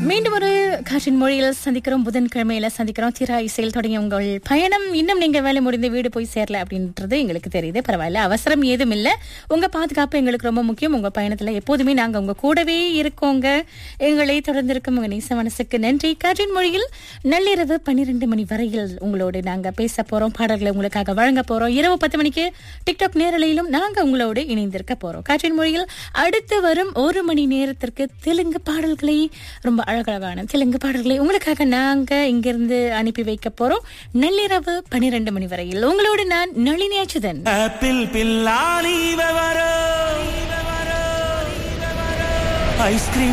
மீண்டும் ஒரு காற்றின் மொழியில் சந்திக்கிறோம் புதன்கிழமையில சந்திக்கிறோம் திரா இசையில் தொடங்கிய உங்கள் பயணம் இன்னும் நீங்க வேலை முடிந்து வீடு போய் சேரல அப்படின்றது எங்களுக்கு தெரியுது பரவாயில்ல அவசரம் ஏதும் இல்ல உங்க பாதுகாப்பு எங்களுக்கு ரொம்ப முக்கியம் உங்க பயணத்துல எப்போதுமே நாங்க உங்க கூடவே இருக்கோங்க எங்களை தொடர்ந்து இருக்கும் உங்க நேச மனசுக்கு நன்றி காற்றின் மொழியில் நள்ளிரவு பன்னிரண்டு மணி வரையில் உங்களோடு நாங்க பேச போறோம் பாடல்களை உங்களுக்காக வழங்க போறோம் இரவு பத்து மணிக்கு டிக்டாக் நேரலையிலும் நாங்க உங்களோடு இணைந்திருக்க போறோம் காற்றின் மொழியில் அடுத்து வரும் ஒரு மணி நேரத்திற்கு தெலுங்கு பாடல்களை ரொம்ப அழகழகான தெலுங்கு பாடல்களை உங்களுக்காக நாங்க இங்கிருந்து அனுப்பி வைக்க போறோம் நள்ளிரவு பன்னிரண்டு மணி வரையில் உங்களோடு நான் நளினி அச்சுதன் ஆப்பிள் பில்லானி விவரோ ஐஸ்கிரீம்